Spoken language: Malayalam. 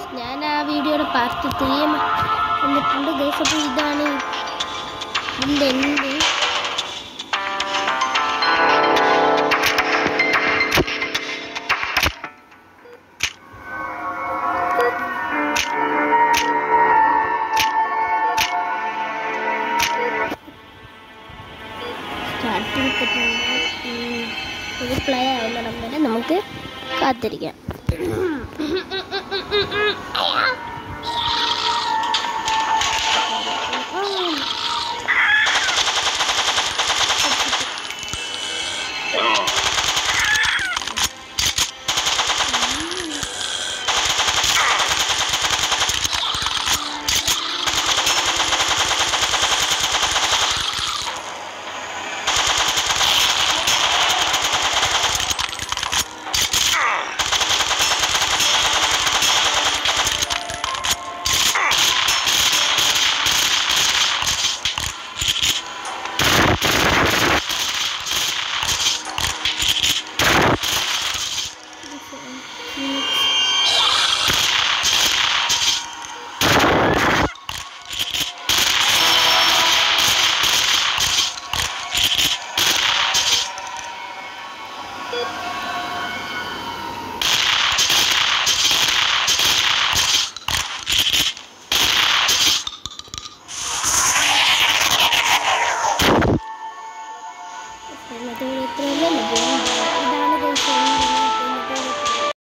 ഞാൻ ആ വീഡിയോയുടെ പാർട്ട് ത്രീ വന്നിട്ടുണ്ട് ഗൈസ് അപ്പോൾ ഇതാണ് ഇതിൻ്റെ എന്ത് സ്റ്റാർട്ടിങ് ഇത് പ്ലേ ആവുന്നിടം വരെ നമുക്ക് കാത്തിരിക്കാം